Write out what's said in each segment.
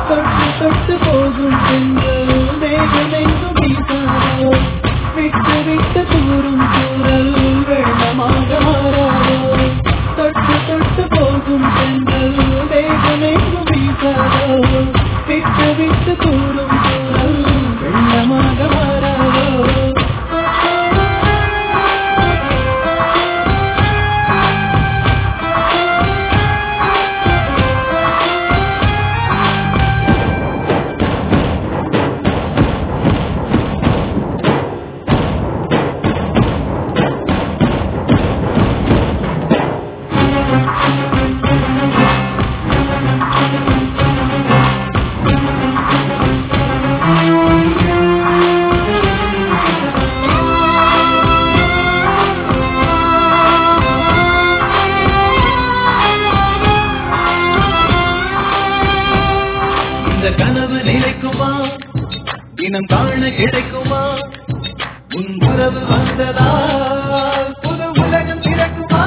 தொட்டு தொட்டு போகும் பெண்கள் வேகமெங்கும் வீசாதோ விட்டு விட்டு தூரும் தூரல் வெள்ளமாக மாறாதோ தொட்டு தொட்டு போகும் பெண்கள் வேகமெங்கும் வீசாதோ விட்டு விட்டு தூரும் தூரல் வெள்ளமாக மாறாதோ இந்த கனவு நிலைக்குமா தினம் காண கிடைக்குமா உன் உறவு வந்ததால் புது உலகம் பிறக்குமா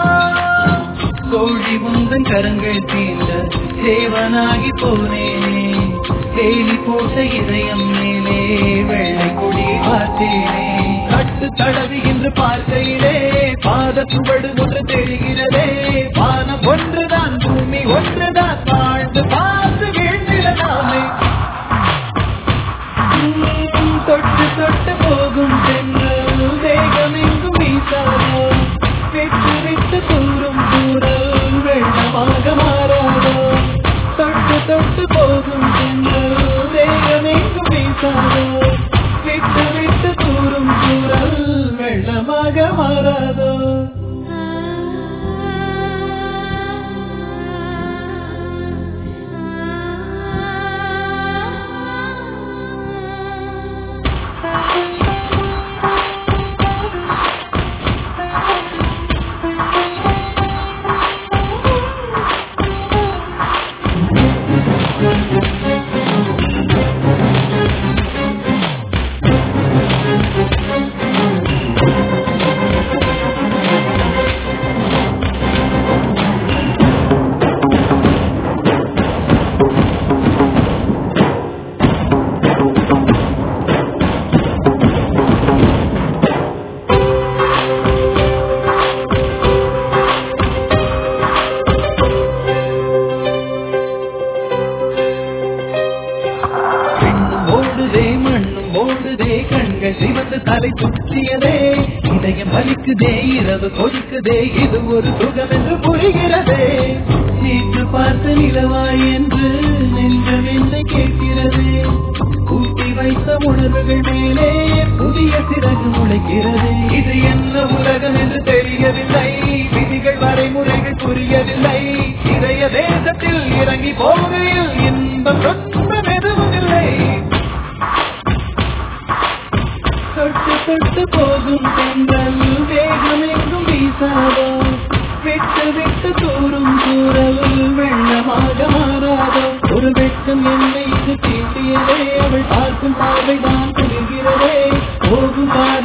கோழி முந்தன் கரங்கள் தீண்ட தேவனாகி போனேனே தேடி போட்ட இதயம் மேலே வெள்ளை கொடி பார்த்தேனே கட்டு தடவுகின்ற பார்க்கையிலே பாத சுவடு ஒன்று தெரிகிறதே வானம் ஒன்றுதான் பூமி ஒன்றுதான் வாழ்ந்து பார்த்து வீழ்ந்திடலாமே உம், தொட்டு தொட்டு போகும் பெண்கள் வேகமெங்கும் வீசாதோ விட்டு விட்டு தூரும் தூரல் வெள்ளமாக மாறாதோ தொட்டு தொட்டு போகும் பெண்கள் வேகமெங்கும் வீசாதோ விட்டு விட்டு தூரும் தூரல் வெள்ளமாக மாறாதோ பெண்ணும் ஓடுதே மண்ணும் ஓடுதே கண்கள் சிவந்து தலை சுற்றியதே இதயம் வலிக்குதே இரவு கொதிக்குதே இது ஒரு சுகம் என்று புரிகிறதே நேற்று பார்த்த நிலவாய் என்று நெஞ்சம் என்னை கேட்கிறதே கூட்டி வைத்த உணர்வுகள் மேலே புதிய சிறகு முளைக்கிறது இது என்ன உலகம் என்று தெரியவில்லை விதிகள் வரைமுறைகள் புரியவில்லை இதய தேசத்தில் இறங்கி போகையில் இன்பம் சொந்தம் எதுவும் இல்லை தொட்டு தொட்டு போகும் பெண்கள் வேகம் எங்கும் வீசாதோ விட்டு விட்டு தூரும் தூரல் வெள்ளமாக மாறாதோ ஒரு வெட்கம் என்னை இது தீட்டியதே அவள் பார்க்கும் பார்வைதான் புரிகிறதே போகும் பாதை